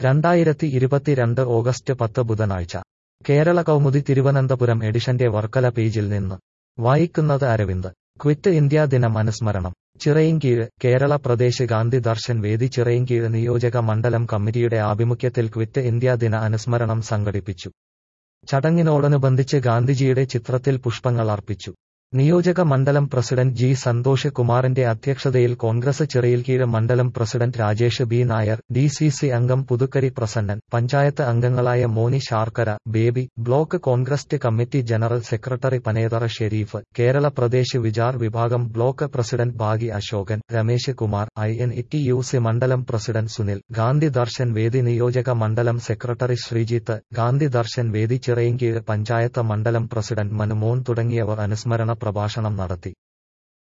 രണ്ടായിരത്തി ഇരുപത്തിരണ്ട് ഓഗസ്റ്റ് പത്ത് ബുധനാഴ്ച കേരള കൗമുദി തിരുവനന്തപുരം എഡിഷന്റെ വർക്കല പേജിൽ നിന്ന് വായിക്കുന്നത് അരവിന്ദ് ക്വിറ്റ് ഇന്ത്യ ദിനം അനുസ്മരണം ചിറയിൻകീഴ് കേരള പ്രദേശ് ഗാന്ധി ദർശൻ വേദി ചിറയിൻകീഴ് നിയോജക മണ്ഡലം കമ്മിറ്റിയുടെ ആഭിമുഖ്യത്തിൽ ക്വിറ്റ് ഇന്ത്യ ദിന അനുസ്മരണം സംഘടിപ്പിച്ചു ചടങ്ങിനോടനുബന്ധിച്ച് ഗാന്ധിജിയുടെ ചിത്രത്തിൽ പുഷ്പങ്ങൾ അർപ്പിച്ചു നിയോജക മണ്ഡലം പ്രസിഡന്റ് ജി സന്തോഷ് കുമാറിന്റെ അധ്യക്ഷതയിൽ കോൺഗ്രസ് ചിറയിൽക്കീഴ് മണ്ഡലം president Rajesh B Nair D C C അംഗം പുതുക്കരി പ്രസന്നൻ പഞ്ചായത്ത് അംഗങ്ങളായ Moni Sarkara Baby block Congress committee general secretary Panethara Shereef Kerala Pradesh Vichar വിഭാഗം block president Bagi Ashokan Ramesh Kumar I N E T U C മണ്ഡലം പ്രസിഡന്റ് സുനിൽ ഗാന്ധി ദർശൻ വേദി നിയോജക മണ്ഡലം സെക്രട്ടറി ശ്രീജിത്ത് ഗാന്ധി ദർശൻ വേദി ചിറയിൻകീഴ് പഞ്ചായത്ത് മണ്ഡലം പ്രസിഡന്റ് മനുമോൻ തുടങ്ങിയവർ അനുസ്മരണ പ്രഭാഷണം നടത്തി